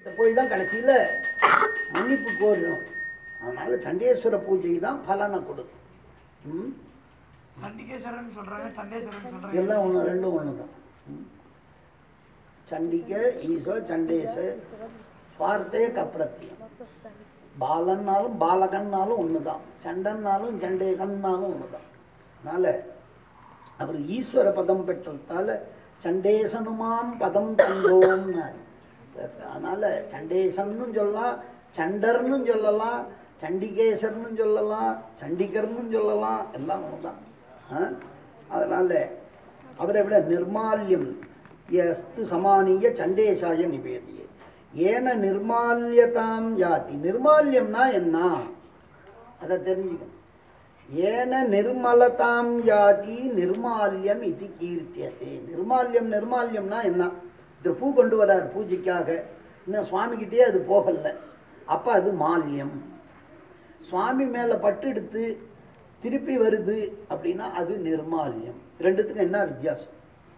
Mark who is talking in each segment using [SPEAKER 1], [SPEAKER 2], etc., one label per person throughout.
[SPEAKER 1] இதை போய் தான் கடைசியில் மன்னிப்பு கோரணும் அதனால சண்டேஸ்வர பூஜை தான் பலனை கொடுக்கும் ம்?
[SPEAKER 2] சண்டிகேஸ்வரன் சொல்றாங்க சண்டேஸ்வரன் சொல்றாங்க
[SPEAKER 1] எல்லாம் ஒன்று ரெண்டும் ஒன்று தான் ம். சண்டிக ஈசோ சண்டேச வார்த்தையே கப்படத்தியம் பாலன்னாலும் பாலகன்னாலும் ஒன்று தான் சண்டன்னாலும் சண்டேகன்னாலும் ஒன்று தான் அதனால் அவர் ஈஸ்வர பதம் பெற்றதால சண்டேசனுமாம் பதம் தந்தோம்னாரு அதனால் சண்டேசன்னு சொல்லலாம் சண்டர்னு சொல்லலாம் சண்டிகேசர்னு சொல்லலாம் சண்டிகர்னு சொல்லலாம் எல்லாம் ஒன்று தான் அதனால் அவரை விட நிர்மால்யம் எஸ்து சமானிய சண்டேசாய நிவேதியே ஏன நிர்மால்யதாம் யாதி நிர்மால்யம்னா என்ன அதை தெரிஞ்சுக்கணும் ஏன நிர்மலதாம் யாதி நிர்மால்யம் இது கீர்த்தியதே நிர்மால்யம் நிர்மால்யம்னா என்ன இந்த பூ கொண்டு வரார் பூஜைக்காக இன்னும் சுவாமிகிட்டே அது போகல அப்போ அது மால்யம் சுவாமி மேலே பட்டு எடுத்து திருப்பி வருது அப்படின்னா அது நிர்மால்யம் ரெண்டுத்துக்கும் என்ன வித்தியாசம்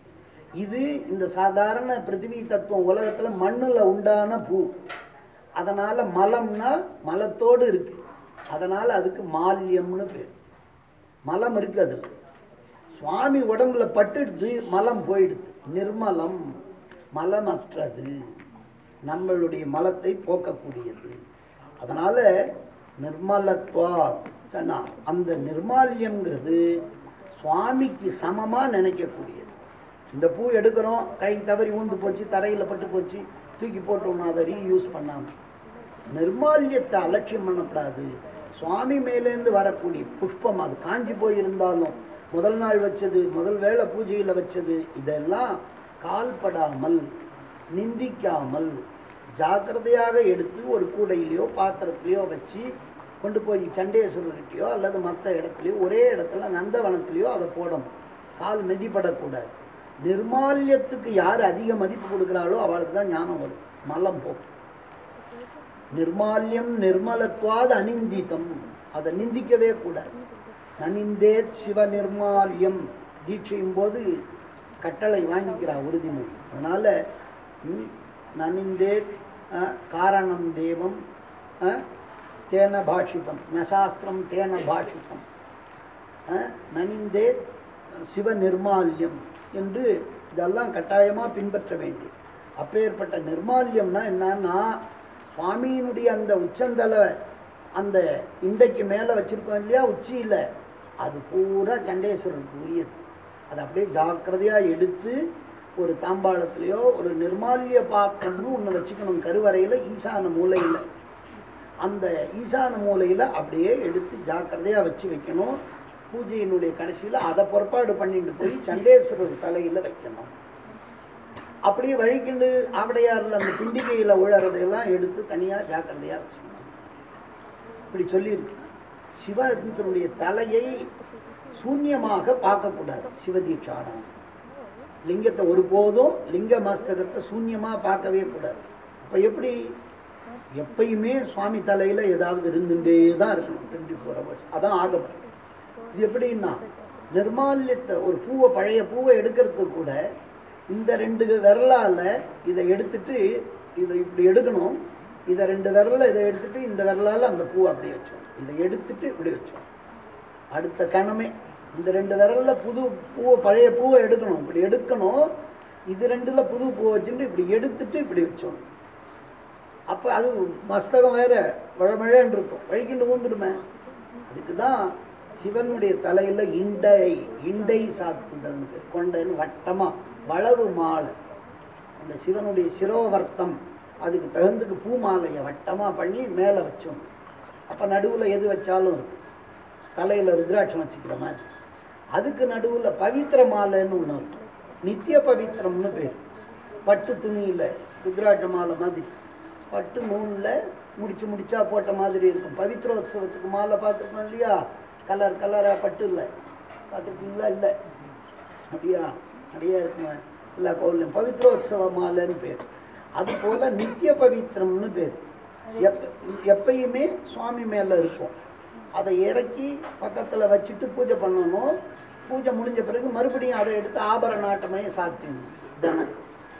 [SPEAKER 1] இது இந்த சாதாரண பிருத்திவி தத்துவம் உலகத்தில் மண்ணில் உண்டான பூ அதனால் மலம்னா மலத்தோடு இருக்கு அதனால் அதுக்கு மால்யம்னு பேர் மலம் இருக்கு அதில் சுவாமி உடம்புல பட்டுடுது மலம் போயிடுது நிர்மலம் மலமற்றது நம்மளுடைய மலத்தை போக்கக்கூடியது அதனால் நிர்மலத்வா சொன்னா அந்த நிர்மால்யம்ங்கிறது சுவாமிக்கு சமமாக நினைக்கக்கூடியது இந்த பூ எடுக்கிறோம் கை தவறி ஊந்து போச்சு தரையில் பட்டு போச்சு தூக்கி போட்டோம்னா அதை ரீயூஸ் பண்ணாமல் நிர்மால்யத்தை அலட்சியம் பண்ணக்கூடாது சுவாமி மேலேருந்து வரக்கூடிய புஷ்பம் அது காஞ்சி போயிருந்தாலும் முதல் நாள் வச்சது முதல் வேளை பூஜையில் வச்சது இதெல்லாம் கால்படாமல் நிந்திக்காமல் ஜாக்கிரதையாக எடுத்து ஒரு கூடையிலையோ பாத்திரத்திலையோ வச்சு கொண்டு போய் சண்டேஸ்வரர்கிட்டயோ அல்லது மற்ற இடத்துலையோ ஒரே இடத்துல நந்தவனத்திலையோ அதை போடணும் கால் மிதிப்படக்கூடாது நிர்மால்யத்துக்கு யார் அதிக மதிப்பு கொடுக்குறாளோ அவளுக்கு தான் ஞானம் வரும் மலம் போகும் நிர்மால்யம் நிர்மலத்வாது அனிந்திதம் அதை நிந்திக்கவே கூடாது நனிந்தேத் சிவ நிர்மால்யம் தீட்சையும் போது கட்டளை வாங்கிக்கிறா உறுதிமொழி அதனால ம், நனிந்தேத் அஹ், காரணம் தேவம் அஹ், தேன பாஷிதம் நசாஸ்திரம் தேன பாஷிதம் அஹ், நனிந்தே சிவ நிர்மால்யம் என்று இதெல்லாம் கட்டாயமாக பின்பற்ற வேண்டும் அப்பேற்பட்ட நிர்மால்யம்னா என்னன்னா சுவாமியினுடைய அந்த உச்சந்தலை அந்த இண்டைக்கு மேலே வச்சுருக்கோம் இல்லையா உச்சியில் அது பூரா சண்டேஸ்வரருக்கு உரியது அதை அப்படியே ஜாக்கிரதையாக எடுத்து ஒரு தாம்பாளத்துலேயோ ஒரு நிர்மால்ய பாத்திரம்னு ஒன்று வச்சுக்கணும் கருவறையில் ஈசான மூலையில் அந்த ஈசான மூலையில் அப்படியே எடுத்து ஜாக்கிரதையாக வச்சு வைக்கணும் பூஜையினுடைய கடைசியில் அதை பொறுப்பாடு பண்ணிட்டு போய் சண்டேஸ்வரர் தலையில் வைக்கணும் அப்படியே வழிக்கிண்டு ஆவடையாரில் அந்த பிண்டிகையில் உழறதையெல்லாம் எடுத்து தனியாக ஜாக்கிரதையாக வச்சுக்கணும் இப்படி சொல்லியிருக்கு சிவத்தினுடைய தலையை சூன்யமாக பார்க்கக்கூடாது சிவதீட்சானம் லிங்கத்தை ஒருபோதும் லிங்க மஸ்தகத்தை சூன்யமாக பார்க்கவே கூடாது அப்போ எப்படி எப்பயுமே சுவாமி தலையில் ஏதாவது இருந்துட்டே தான் இருக்கணும் டுவெண்ட்டி ஃபோர் ஹவர்ஸ் அதான் ஆகப்படும் இது எப்படின்னா நிர்மால்யத்தை ஒரு பூவை பழைய பூவை எடுக்கிறதுக்கு கூட இந்த ரெண்டு விரலால் இதை எடுத்துட்டு இதை இப்படி எடுக்கணும் இதை ரெண்டு விரலை இதை எடுத்துட்டு இந்த விரலால் அந்த பூவை அப்படியே வச்சோம் இதை எடுத்துட்டு இப்படி வச்சோம் அடுத்த கணமே இந்த ரெண்டு விரல்ல புது பூவை பழைய பூவை எடுக்கணும் இப்படி எடுக்கணும் இது ரெண்டுல புது பூவை வச்சுட்டு இப்படி எடுத்துட்டு இப்படி வச்சோம் அப்போ அது மஸ்தகம் வேற வழமழன்னு இருக்கும் வழிக்கிண்டு ஊந்துடுமே அதுக்கு தான் சிவனுடைய தலையில் இண்டை இண்டை சாத்துதல் கொண்டன்னு வட்டமாக வளவு மாலை அந்த சிவனுடைய சிரோவர்த்தம் அதுக்கு தகுந்துக்கு பூ மாலையை வட்டமாக பண்ணி மேலே வச்சோம் அப்போ நடுவில் எது வச்சாலும் இருக்கும் தலையில் ருத்ராட்சம் வச்சுக்கிற மாதிரி அதுக்கு நடுவில் பவித்திர மாலைன்னு ஒன்று இருக்கும் நித்திய பவித்திரம்னு பேர் பட்டு துணியில் ருத்ராட்ச மாலை மாதிரி பட்டு நூலில் முடிச்சு முடிச்சா போட்ட மாதிரி இருக்கும் பவித்ரோத்சவத்துக்கு மாலை பார்த்துருக்கோம் இல்லையா கலர் கலராக பட்டு இல்லை பார்த்துருக்கீங்களா இல்லை அப்படியா நிறைய இருக்குமா எல்லா கோவிலையும் பவித்ரோத்சவ மாலைன்னு பேர் அது போல் நித்திய பவித்திரம்னு பேர் எப் எப்பயுமே சுவாமி மேலே இருக்கும் அதை இறக்கி பக்கத்தில் வச்சுட்டு பூஜை பண்ணணும் பூஜை முடிஞ்ச பிறகு மறுபடியும் அதை எடுத்து ஆபரணாட்டமே சாத்திடணும் தினம்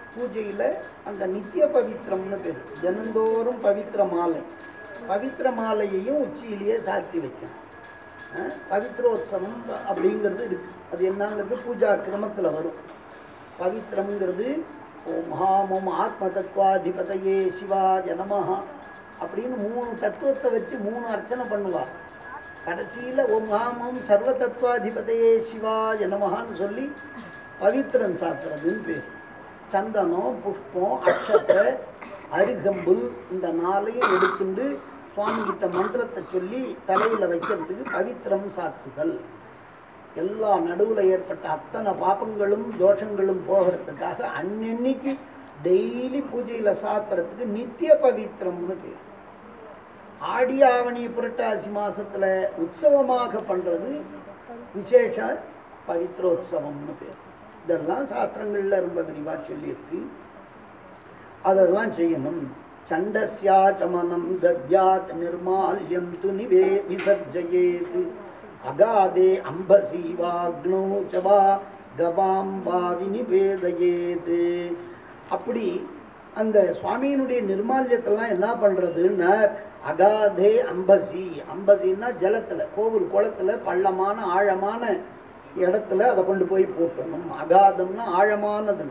[SPEAKER 1] பூஜையில் அந்த நித்திய பவித்திரம்னு பேர் தினந்தோறும் பவித்திர மாலை பவித்திர மாலையையும் உச்சியிலேயே சாத்தி வைக்கணும் அஹ் பவித்ரோத்சவம் அப்படிங்கிறது இருக்கு அது என்னங்கிறது பூஜா கிரமத்தில் வரும் பவித்திரம்ங்கிறது ஓம் ஹாம் ஓம் ஆத்ம தத்வாதிபதையே சிவாய நமஹ அப்படின்னு மூணு தத்துவத்தை வச்சு மூணு அர்ச்சனை பண்ணுவா கடைசியில் ஓம் ஹாம் ஓம் சர்வ தத்வாதிபதையே சிவாய நமஹான்னு சொல்லி பவித்திரம் சாத்துறதுன்னு பேர் சந்தனம் புஷ்பம் அக்ஷத்தை அருகம்புல் இந்த நாளையும் எடுத்துண்டு சுவாமி கிட்ட மந்திரத்தை சொல்லி தலையில் வைக்கிறதுக்கு பவித்திரம் சாத்துதல் எல்லா நடுவில் ஏற்பட்ட அத்தனை பாபங்களும் தோஷங்களும் போகிறதுக்காக அன்னன்னைக்கு டெய்லி பூஜையில் சாத்துறதுக்கு நித்திய பவித்திரம்னு பேர் ஆடி ஆவணி புரட்டாசி மாசத்துல உற்சவமாக பண்றது விசேஷ பவித்ரோத்சவம்னு பேர் இதெல்லாம் சாஸ்திரங்கள்ல ரொம்ப விரிவா சொல்லியிருக்கு அதெல்லாம் செய்யணும் சண்டஸ்யா சமனம் தத்யாத் நிர்மால்யம் து நிவே விசர்ஜயேத் அகாதே அம்பசி வாக்னோ சவா கவாம்பா வினிவேதயேத் அப்படி அந்த சுவாமியினுடைய நிர்மால்யத்தெல்லாம் என்ன பண்றதுன்னா அகாதே அம்பசி அம்பசின்னா ஜலத்துல கோவில் குளத்துல பள்ளமான ஆழமான இடத்துல அதை கொண்டு போய் போட்டணும் அகாதம்னா ஆழமானதுல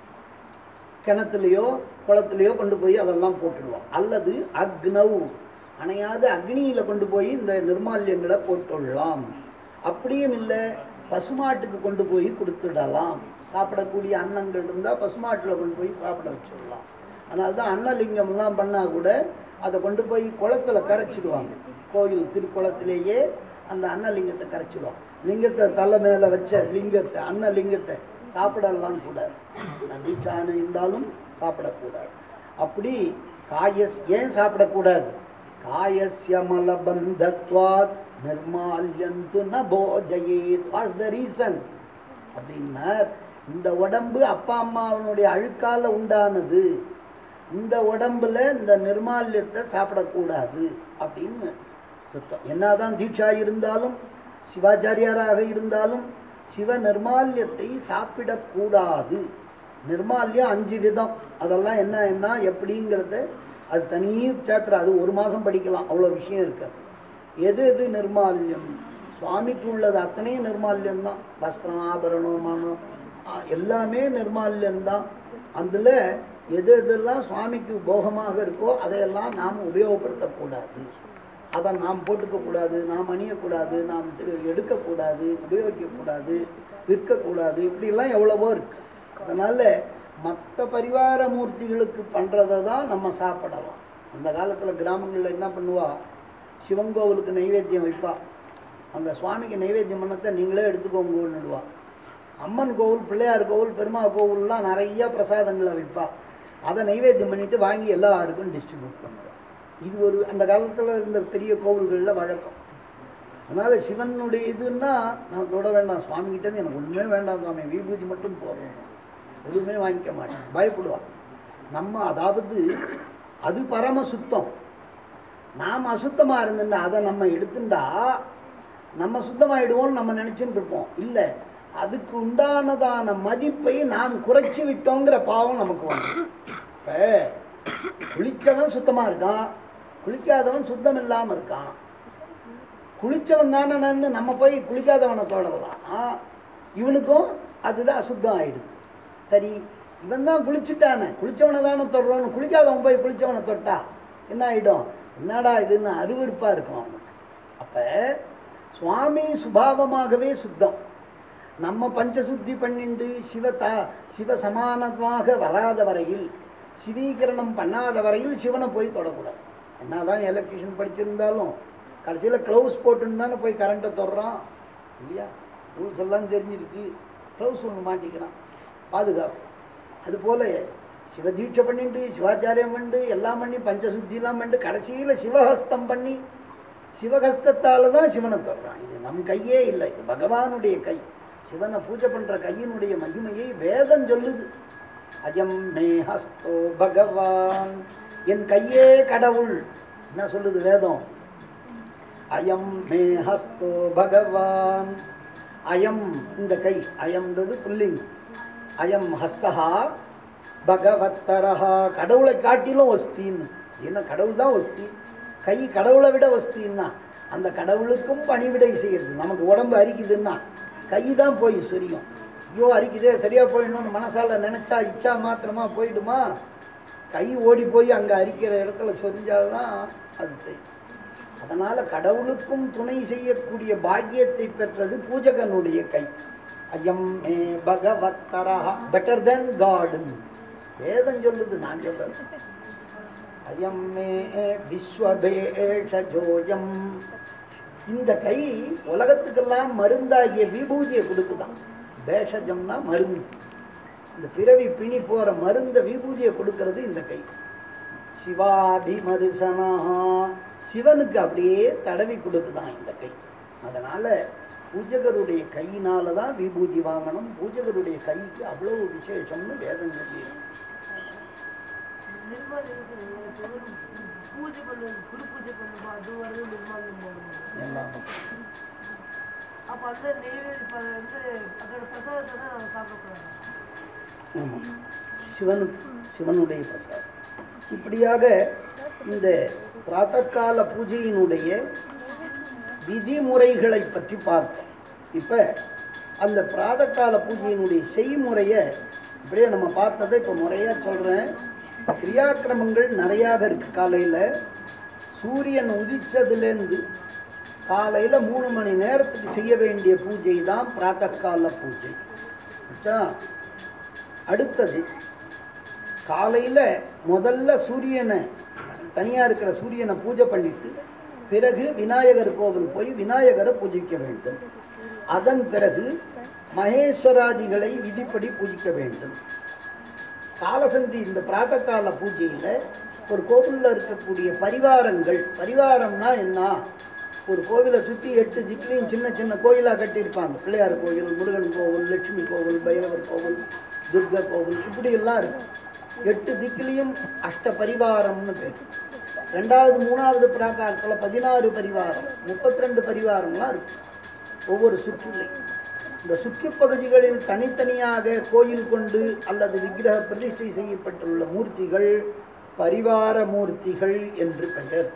[SPEAKER 1] கிணத்துலையோ குளத்துலையோ கொண்டு போய் அதெல்லாம் போட்டுடுவோம் அல்லது அக்னவ் அணையாத அக்னியில கொண்டு போய் இந்த நிர்மால்யங்களை போட்டுடலாம் அப்படியும் இல்லை பசுமாட்டுக்கு கொண்டு போய் கொடுத்துடலாம் சாப்பிடக்கூடிய அன்னங்கள் இருந்தால் பசுமாட்டில் கொண்டு போய் சாப்பிட வச்சிடலாம் அதனால தான் அன்னலிங்கம்லாம் பண்ணால் கூட அதை கொண்டு போய் குளத்துல கரைச்சிடுவாங்க கோயில் திருக்குளத்திலேயே அந்த அன்னலிங்கத்தை கரைச்சிடுவாங்க லிங்கத்தை தலை மேலே வச்ச லிங்கத்தை அன்னலிங்கத்தை சாப்பிடலாம் கூடாது நம்பிக்கான இருந்தாலும் சாப்பிடக்கூடாது அப்படி காயஸ் ஏன் சாப்பிடக்கூடாது காயஸ்ய மலபந்தத்வாத் நிர்மால்யந்து ந போஜயேத் வாட்ஸ் த ரீசன் அப்படின்னா இந்த உடம்பு அப்பா அம்மாவனுடைய அழுக்கால உண்டானது இந்த உடம்புல இந்த நிர்மால்யத்தை சாப்பிடக்கூடாது அப்படின்னு சுத்தம் என்னதான் தீட்சா இருந்தாலும் சிவாச்சாரியாராக இருந்தாலும் சிவ நிர்மால்யத்தை சாப்பிடக்கூடாது நிர்மால்யம் அஞ்சு விதம் அதெல்லாம் என்ன என்ன எப்படிங்கிறத அது தனி சாப்டர் அது ஒரு மாதம் படிக்கலாம் அவ்வளோ விஷயம் இருக்காது எது எது நிர்மால்யம் சுவாமிக்கு உள்ளது அத்தனையும் நிர்மால்யம் தான் வஸ்திரம் ஆபரணம் மனம் ஆ, எல்லாமே நிர்மால்யம்தான் அதில் எது எதெல்லாம் சுவாமிக்கு போகமாக இருக்கோ அதையெல்லாம் நாம் உபயோகப்படுத்தக்கூடாது அதை நாம் போட்டுக்கக்கூடாது நாம் அணியக்கூடாது நாம் திரு- எடுக்கக்கூடாது உபயோகிக்கக்கூடாது விற்கக்கூடாது இப்படிலாம் எவ்வளவோ இருக்கு அதனால் மற்ற பரிவார மூர்த்திகளுக்கு பண்ணுறதை தான் நம்ம சாப்பிடலாம் அந்த காலத்தில் கிராமங்களில் என்ன பண்ணுவா சிவன் கோவிலுக்கு நைவேத்தியம் வைப்பா அந்த சுவாமிக்கு நைவேத்தியம் பண்ணத்தை நீங்களே எடுத்துக்கோங்கன்னுடுவா அம்மன் கோவில் பிள்ளையார் கோவில் பெருமாள் கோவில்லாம் நிறைய பிரசாதங்களை வைப்பா அதை நைவேத்தியம் பண்ணிட்டு வாங்கி எல்லாருக்கும் டிஸ்ட்ரிபியூட் பண்ணுறோம் இது ஒரு அந்த காலத்தில் இருந்த பெரிய கோவில்களில் வழக்கம் அதனால் சிவனுடைய இதுன்னா நான் தொட வேண்டாம் சுவாமிகிட்டேருந்து எனக்கு ஒன்றுமே வேண்டாம் சுவாமி விபூதி மட்டும் போடுறேன் எதுவுமே வாங்கிக்க மாட்டேன் பயப்படுவான் நம்ம அதாவது அது பரம சுத்தம் நாம் அசுத்தமாக இருந்திருந்தா அதை நம்ம எடுத்துட்டா நம்ம சுத்தமாயிடுவோம்னு நம்ம நினச்சிட்டு இருப்போம் இல்லை அதுக்கு உண்டானதான மதிப்பை நாம் குறைச்சி விட்டோங்கிற பாவம் நமக்கு வரும் இப்போ குளிச்சவன் சுத்தமாக இருக்கான் குளிக்காதவன் சுத்தம் இல்லாமல் இருக்கான் குளிச்சவன் தானே நான் நம்ம போய் குளிக்காதவனை தொடரலாம் இவனுக்கும் அதுதான் அசுத்தம் ஆயிடுது சரி இவன் தான் குளிச்சுட்டானே குளிச்சவனை தானே தொடரோன்னு குளிக்காதவன் போய் குளிச்சவனை தொட்டா என்ன ஆயிடும் என்னடா இதுன்னு அருவருப்பாக இருக்கும் அவனுக்கு அப்போ சுவாமி சுபாவமாகவே சுத்தம் நம்ம பஞ்சசுத்தி பண்ணிண்டு சிவ தா சிவ சமானமாக வராத வரையில் சிவீகரணம் பண்ணாத வரையில் சிவனை போய் தொடக்கூடாது என்னதான் எலக்ட்ரிஷியன் படிச்சிருந்தாலும் கடைசியில் க்ளவுஸ் போட்டுன்னு தானே போய் கரண்ட்டை தொடுறான் இல்லையா ரூல்ஸ் எல்லாம் தெரிஞ்சிருக்கு க்ளவுஸ் ஒன்று மாட்டிக்கிறான் பாதுகாப்பு அதுபோல் சிவதீட்சை பண்ணிட்டு சிவாச்சாரியம் பண்ணிட்டு எல்லாம் பண்ணி பஞ்சசுத்திலாம் பண்ணிட்டு கடைசியில் சிவஹஸ்தம் பண்ணி சிவஹஸ்தத்தால் தான் சிவனை தொடுறான் இது நம் கையே இல்லை இது பகவானுடைய கை சிவனை பூஜை பண்ணுற கையினுடைய மகிமையை வேதம் சொல்லுது அஜம் மே ஹஸ்தோ பகவான் என் கையே கடவுள் என்ன சொல்லுது வேதம் அயம் மே ஹஸ்தோ பகவான் அயம் இந்த கை அயம்ன்றது புல்லிங் அயம் ஹஸ்தஹா பகவத்தரஹா கடவுளை காட்டிலும் வஸ்தின்னு என்ன கடவுள் தான் வஸ்தி கை கடவுளை விட வஸ்தின்னா அந்த கடவுளுக்கும் பணிவிடை செய்யுது நமக்கு உடம்பு அரிக்குதுன்னா கை தான் போய் சொரியும் ஐயோ அரிக்குதே சரியாக போயிடணும்னு மனசால நினச்சா இச்சா மாத்திரமா போயிடுமா கை ஓடி போய் அங்கே அரிக்கிற இடத்துல சொரிஞ்சாதான் அது செய்யும் அதனால் கடவுளுக்கும் துணை செய்யக்கூடிய பாக்கியத்தை பெற்றது பூஜகனுடைய கை அயம் மே பகவத்தரா பெட்டர் தென் காடன் வேதம் சொல்லுது நான் சொல்றது அயம் மே விஸ்வபேஷஜோயம் இந்த கை உலகத்துக்கெல்லாம் மருந்தாகிய விபூதியை கொடுக்குதான் பேஷஜம்னா மருந்து இந்த பிறவி பிணி போற மருந்த விபூதியை கொடுக்கிறது இந்த கை சிவாபிமருசனா சிவனுக்கு அப்படியே தடவி கொடுக்குதான் இந்த கை அதனால பூஜகருடைய கையினால தான் விபூதி வாங்கணும் பூஜகருடைய கைக்கு அவ்வளவு விசேஷம்னு வேதம் சொல்லிடும்
[SPEAKER 3] நிர்மால்யம் சொல்லுங்க. இப்போ வந்து பூஜை பண்ணுவது குரு பூஜை பண்ணுவோம் அது வந்து நிர்மால்யம் போடணும்
[SPEAKER 1] எல்லாரும்
[SPEAKER 3] அப்ப அந்த நெய்வேதி ப- வந்து அதோட பிரசாதத்தை தான் நம்ம சாப்பிடக்கூடாது
[SPEAKER 1] ஆமாம் சிவனுக்கு சிவனுடைய பிரசாதம் இப்படியாக இந்த பிராத்தகால பூஜையினுடைய விதிமுறைகளை பற்றி பார்த்தோம் இப்போ அந்த பிராதகால பூஜையினுடைய செய்முறையை இப்படியே நம்ம பார்த்ததை இப்போ முறையாக சொல்கிறேன் கிரியாக்கிரமங்கள் நிறையாக இருக்கு காலையில் சூரியன் உதிச்சதுலேருந்து காலையில் மூணு மணி நேரத்துக்கு செய்ய வேண்டிய பூஜை தான் பிராத்தகால பூஜை ஆச்சா? அடுத்தது காலையில் முதல்ல சூரியனை தனியாக இருக்கிற சூரியனை பூஜை பண்ணிட்டு பிறகு விநாயகர் கோவில் போய் விநாயகரை பூஜிக்க வேண்டும் அதன் பிறகு மகேஸ்வராதிகளை விதிப்படி பூஜிக்க வேண்டும் காலசந்தி இந்த பிராத்தகால பூஜையில் ஒரு கோவிலில் இருக்கக்கூடிய பரிவாரங்கள் பரிவாரம்னா என்ன ஒரு கோவிலை சுற்றி எட்டு திக்கிலையும் சின்ன சின்ன கோயிலாக கட்டியிருப்பாங்க பிள்ளையார் கோயில் முருகன் கோவில் லட்சுமி கோவில் பைரவர் கோவில் துர்கா கோவில் இப்படியெல்லாம் இருக்கு எட்டு திக்கிலையும் அஷ்ட பரிவாரம்னு பேர் ரெண்டாவது மூணாவது பிராகாரத்தில் பதினாறு பரிவாரம் முப்பத்தி ரெண்டு பரிவாரம்லாம் இருக்கு ஒவ்வொரு சுற்றுலை இந்த சுற்றுப்பகுதிகளில் தனித்தனியாக கோயில் கொண்டு அல்லது விக்கிரக பிரதிஷ்டை செய்யப்பட்டுள்ள மூர்த்திகள் பரிவார மூர்த்திகள் என்று பெயர்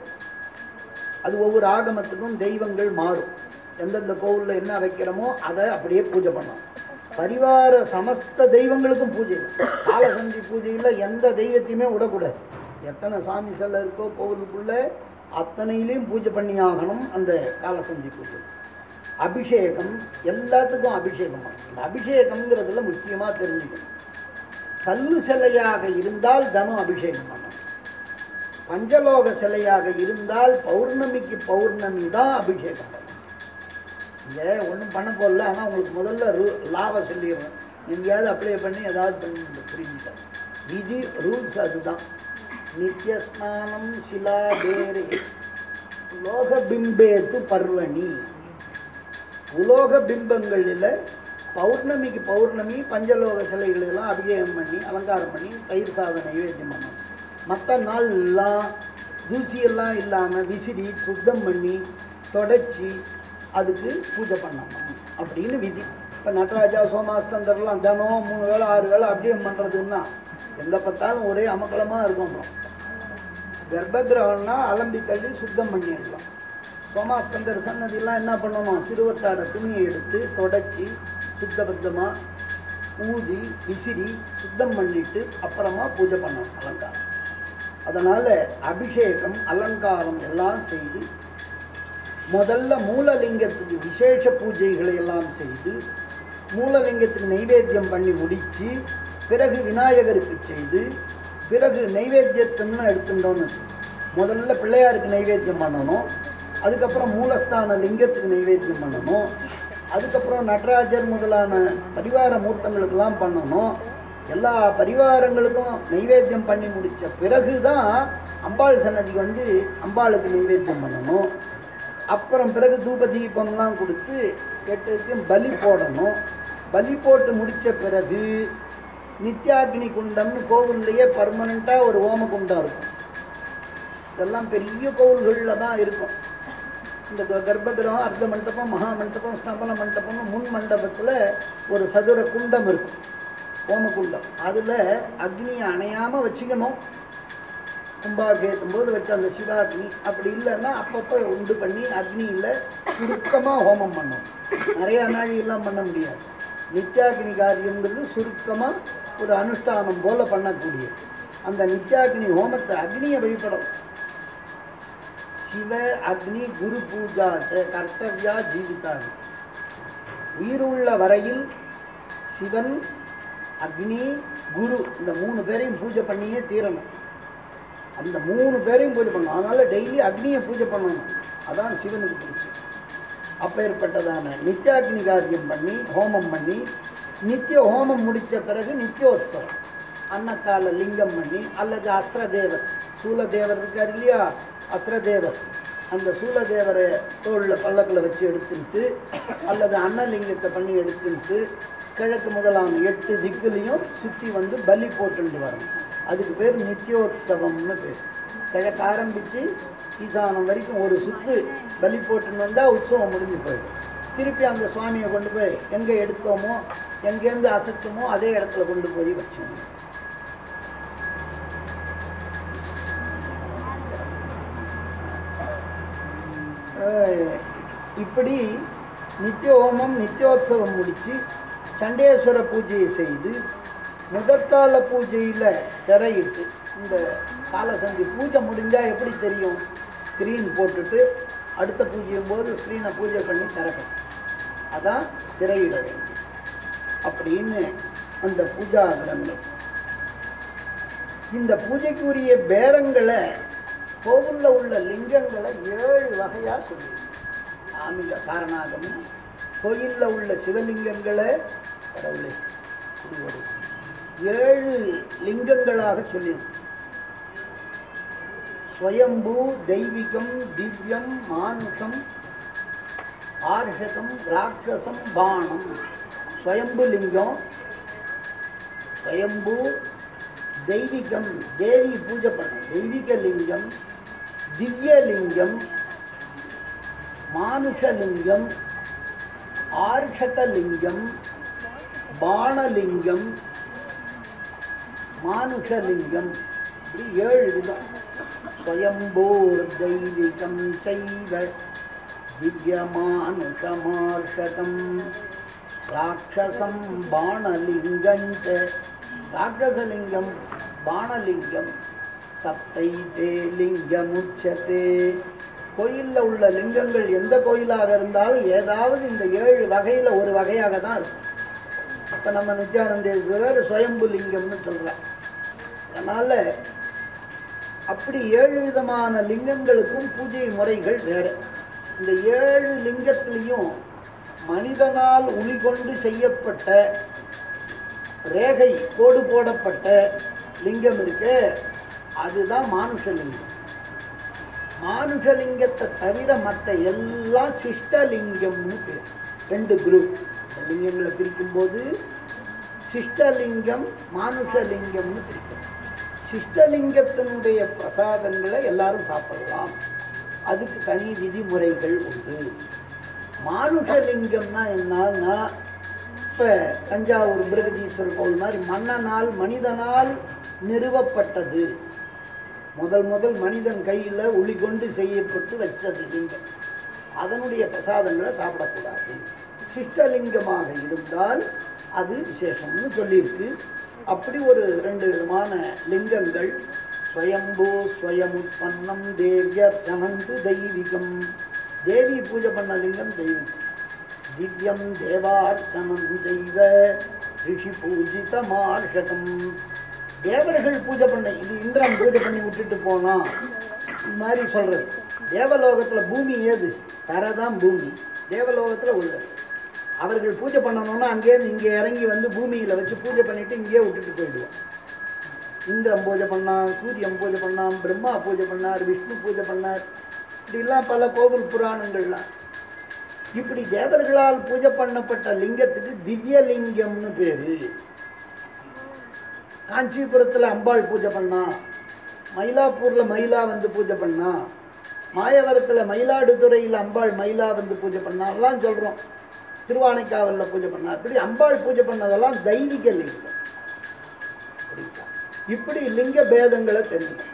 [SPEAKER 1] அது ஒவ்வொரு ஆகமத்துக்கும் தெய்வங்கள் மாறும் எந்தெந்த கோவிலில் என்ன வைக்கிறோமோ அதை அப்படியே பூஜை பண்ணணும் பரிவார சமஸ்த தெய்வங்களுக்கும் பூஜை காலசந்தி பூஜையில் எந்த தெய்வத்தையுமே விடக்கூடாது எத்தனை சாமி சிலை இருக்கோ கோவிலுக்குள்ள அத்தனையிலையும் பூஜை பண்ணி ஆகணும் அந்த காலசந்தி பூஜை அபிஷேகம் எல்லாத்துக்கும் அபிஷேகம் பண்ணணும். இந்த அபிஷேகம்ங்கிறதுல முக்கியமாக தெரிஞ்சுக்கணும் கல்லு சிலையாக இருந்தால் தனம் அபிஷேகம் பண்ணணும் பஞ்சலோக சிலையாக இருந்தால் பௌர்ணமிக்கு பௌர்ணமி தான் அபிஷேகம் பண்ணணும் இங்கே ஒன்றும் பண்ண போடல ஆனால் உங்களுக்கு முதல்ல ரூ லாவை சொல்லிடுறேன் எங்கேயாவது அப்ளை பண்ணி ஏதாவது பண்ணி புரிஞ்சுட்டேன் விதி ரூல்ஸ் அதுதான் நித்திய ஸ்நானம் சிலா பேரே லோக பிம்பேத்து பர்வணி உலோக பிம்பங்களில் பௌர்ணமிக்கு பௌர்ணமி பஞ்சலோக சிலைகளெல்லாம் அபிஷேகம் பண்ணி அலங்காரம் பண்ணி தயிர் சாதம் நைவேத்தியம் பண்ணணும் மற்ற நாள்லாம் தூசியெல்லாம் இல்லாமல் விசிறி சுத்தம் பண்ணி தொடச்சி அதுக்கு பூஜை பண்ணணும் அப்படின்னு விதி இப்போ நடராஜா சோமாஸ்கந்தர்லாம் தினம் மூணு வேளை ஆறு வேளை அபிஷேகம் பண்ணுறதுன்னா எங்கே பார்த்தாலும் ஒரே அமக்கலமாக இருக்கும் அப்புறம் கர்ப்பகிரகம்னா அலம்பி தள்ளி சுத்தம் பண்ணிடலாம் சோமாஸ்கந்தர் சன்னதியெல்லாம் என்ன பண்ணணும் திருவத்தாட துணியை எடுத்து தொடச்சி சுத்தபத்தமாக ஊதி விசிறி சுத்தம் பண்ணிட்டு அப்புறமா பூஜை பண்ணணும் அலங்காரம் அதனால் அபிஷேகம் அலங்காரம் எல்லாம் செய்து முதல்ல மூலலிங்கத்துக்கு விசேஷ பூஜைகளை எல்லாம் செய்து மூலலிங்கத்துக்கு நைவேத்தியம் பண்ணி முடித்து பிறகு விநாயகருக்கு செய்து பிறகு நைவேத்தியத்துன்னு எடுத்துட்டோன்னு முதல்ல பிள்ளையாருக்கு நைவேத்தியம் பண்ணணும் அதுக்கப்புறம் மூலஸ்தான லிங்கத்துக்கு நைவேத்தியம் பண்ணணும் அதுக்கப்புறம் நடராஜர் முதலான பரிவார மூர்த்தங்களுக்கெல்லாம் பண்ணணும் எல்லா பரிவாரங்களுக்கும் நைவேத்தியம் பண்ணி முடித்த பிறகு தான் அம்பாள் சன்னதிக்கு வந்து அம்பாளுக்கு நைவேத்தியம் பண்ணணும் அப்புறம் பிறகு தூப தீபம்லாம் கொடுத்து எட்டுக்கும் பலி போடணும் பலி போட்டு முடித்த பிறகு நித்யாக்னி குண்டம்னு கோவில்லையே பர்மனெண்ட்டாக ஒரு ஓம குண்டம் இருக்கும் இதெல்லாம் பெரிய கோவில்களில் தான் இருக்கும் இந்த க- கர்ப்பகிரகம் அர்த்த மண்டபம் மகா மண்டபம் ஸ்தபன மண்டபம்னு முன் மண்டபத்தில் ஒரு சதுர குண்டம் இருக்கும் ஹோமகுண்டம் அதில் அக்னியை அணையாமல் வச்சுக்கணும் கும்பாபிஷேகம் போது வச்ச அந்த சிவாக்னி அப்படி இல்லைன்னா அப்பப்போ உண்டு பண்ணி அக்னியில் சுருக்கமாக ஹோமம் பண்ணணும் நிறையா நாழி எல்லாம் பண்ண முடியாது நித்யாக்னி காரியங்கிறது சுருக்கமாக ஒரு அனுஷ்டானம் போல பண்ணக்கூடியது அந்த நித்யாக்னி ஹோமத்தை அக்னியை வழிபடணும் சிவ அக்னி குரு பூஜா ச கர்த்தவ்யா ஜீவிதாதி உயிருள்ள வரையில் சிவன் அக்னி குரு இந்த மூணு பேரையும் பூஜை பண்ணியே தீரணும் அந்த மூணு பேரையும் பூஜை பண்ணணும் அதனால டெய்லி அக்னியை பூஜை பண்ணணும் அதான் சிவனுக்கு பிடிச்சது அப்பேற்பட்டதான நித்யாக்னி காரியம் பண்ணி ஹோமம் பண்ணி நித்திய ஹோமம் முடித்த பிறகு நித்தியோத்சவம் அன்னத்தால லிங்கம் பண்ணி அல்லது அஸ்திரதேவர் சூலதேவர் இருக்கார் இல்லையா அஸ்திரதேவர் அந்த சூலதேவரை தோளில் பல்லக்கில் வச்சு எடுத்துட்டு அல்லது அன்னலிங்கத்தை பண்ணி எடுத்துட்டு கிழக்கு முதலான எட்டு திக்குலையும் சுற்றி வந்து பலி போட்டுட்டு வரணும் அதுக்கு பேர் நித்தியோத்சவம்னு பேர் கிழக்கு ஆரம்பித்து ஈசானம் வரைக்கும் ஒரு சுத்து பலி போட்டுன்னு வந்தால் உற்சவம் முடிஞ்சு போயிடும் திருப்பி அந்த சுவாமியை கொண்டு போய் எங்கே எடுத்தோமோ எங்கேருந்து அசைச்சோமோ அதே இடத்துல கொண்டு போய் வச்சோம் அஹ் இப்படி நித்திய ஹோமம் நித்தியோத்சவம் முடித்து சண்டேஸ்வர பூஜையை செய்து முதற்கால பூஜையில் திரையிட்டு இந்த காலசந்தி பூஜை முடிஞ்சால் எப்படி தெரியும் ஸ்க்ரீன் போட்டுட்டு அடுத்த பூஜையும் போது ஸ்க்ரீனை பூஜை பண்ணி திறக்கணும் அதான் திரையிட வேண்டும் அப்படின்னு அந்த பூஜா கிரந்தம் இந்த பூஜைக்குரிய பேரங்களை கோவிலில் உள்ள லிங்கங்களை ஏழு வகையாக சொல்லி ஆமிக காரணாகமும் கோயிலில் உள்ள சிவலிங்கங்களை கடவுளே இது ஒரு ஏழு லிங்கங்களாக சொல்லியிருக்கு ஸ்வயம்பு தெய்வீகம் திவ்யம் மானுஷம் ஆர்ஷகம் ராட்சசம் பாணம் ஸ்வயம்பு லிங்கம் ஸ்வயம்பு தெய்வீகம் தேவி பூஜை பண்ண தெய்வீக லிங்கம் திவ்ய லிங்கம் மானுஷலிங்கம் ஆர்ஷகலிங்கம் பாணலிங்கம் மானுஷலிங்கம் இப்படி ஏழு விதம் ஸ்வயம்போர் தெய்வீகம் செய்வ திவ்யமானுஷமார்ஷகம் ராட்சசம் பாணலிங்கஞ்ச ராட்சசலிங்கம் பாணலிங்கம் சப்தைதே லிங்கமுச்சதே கோயிலில் உள்ள லிங்கங்கள் எந்த கோயிலாக இருந்தாலும் ஏதாவது இந்த ஏழு வகையில் ஒரு வகையாக தான் இருக்கும் இப்போ நம்ம நித்யானந்தேஸ்வரர் சுயம்பு லிங்கம்னு சொல்கிறார் அதனால் அப்படி ஏழு விதமான லிங்கங்களுக்கும் பூஜை முறைகள் வேறு இந்த ஏழு லிங்கத்திலையும் மனிதனால் உளி கொண்டு செய்யப்பட்ட ரேகை கோடு போடப்பட்ட லிங்கம் இருக்கு அதுதான் மானுஷலிங்கம் மானுஷலிங்கத்தை தவிர மற்ற எல்லாம் சிஷ்டலிங்கம்னு பேர் ரெண்டு குரூப் லிங்கங்களை பிரிக்கும்போது சிஷ்டலிங்கம் மானுஷலிங்கம்னு பிரிக்கும் சிஷ்டலிங்கத்தினுடைய பிரசாதங்களை எல்லாரும் சாப்பிடலாம் அதுக்கு தனி விதிமுறைகள் உண்டு மானுஷலிங்கம்னா என்னன்னா இப்போ தஞ்சாவூர் பிருகதீஸ்வரர் கோவில் மாதிரி மன்னனால் மனிதனால் நிறுவப்பட்டது முதல் முதல் மனிதன் கையில் உளி கொண்டு செய்யப்பட்டு வச்சது லிங்கம் அதனுடைய பிரசாதங்களை சாப்பிடக்கூடாது சிஷ்டலிங்கமாக இருந்தால் அது விசேஷம்னு சொல்லியிருக்கு அப்படி ஒரு ரெண்டு விதமான லிங்கங்கள் ஸ்வயம்பு ஸ்வயமுத்பன்னம் தேவியர்ச்சனந்து தெய்வீகம் தேவி பூஜை பண்ண லிங்கம் தெய்வீகம் திவ்யம் தேவார்ச்சனம் செய்வ ரிஷி பூஜிதமார்ஷகம் தேவர்கள் பூஜை பண்ண இது இந்திரன் பூஜை பண்ணி விட்டுட்டு போனான் இது மாதிரி சொல்றது தேவலோகத்தில் பூமி ஏது தரை தான் பூமி தேவலோகத்தில் உள்ளது அவர்கள் பூஜை பண்ணணும்னா அங்கேருந்து இங்கே இறங்கி வந்து பூமியில் வச்சு பூஜை பண்ணிட்டு இங்கேயே விட்டுட்டு போயிடுவான் இந்திரன் பூஜை பண்ணான் சூரியன் பூஜை பண்ணான் பிரம்மா பூஜை பண்ணார் விஷ்ணு பூஜை பண்ணார் இப்படிலாம் பல கோவில் புராணங்கள்லாம் இப்படி தேவர்களால் பூஜை பண்ணப்பட்ட லிங்கத்துக்கு திவ்ய லிங்கம்னு பேரு காஞ்சிபுரத்தில் அம்பாள் பூஜை பண்ணா மயிலாப்பூரில் மயிலா வந்து பூஜை பண்ணா மாயவரத்தில் மயிலாடுதுறையில் அம்பாள் மயிலா வந்து பூஜை பண்ணா எல்லாம் சொல்கிறோம் திருவானைக்காவலில் பூஜை பண்ணா இப்படி அம்பாள் பூஜை பண்ணதெல்லாம் தெய்வீக லிங்கம் இப்படி லிங்க பேதங்களை தெரியும்